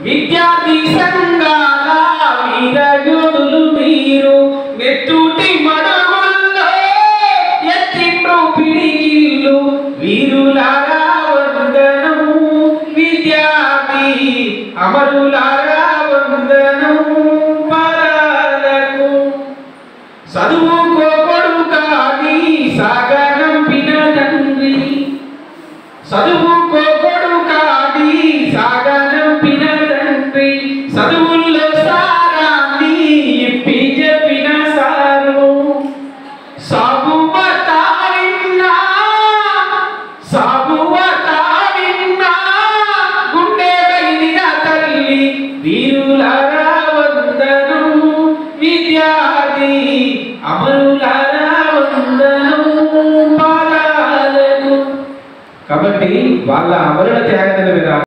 విద్యార్థి సంఘాల వీరయోధులు మీరు నెత్తుటి మడుగుల్లో ఎత్తిండ్రు పిడికిళ్ళు వీరులారా వందనం విద్యార్థి అమరులారా వందనం పరాలకు చదువుకోకొడు కాని సాగనంపిన తండ్రి చదువుకోకొడు కాని సాగనంపిన తండ్రి చదువుల్లో సారాన్ని ఇప్పి చెప్పిన సారు సాబువ తావిన్నా సాబువ తావిన్నా గుండె బయలిన తల్లి వీరులారా వందనం విద్యార్థి అమరులారా వందనం పాదాలకు కాబట్టి వాళ్ళ అమరుల త్యాగదల మీద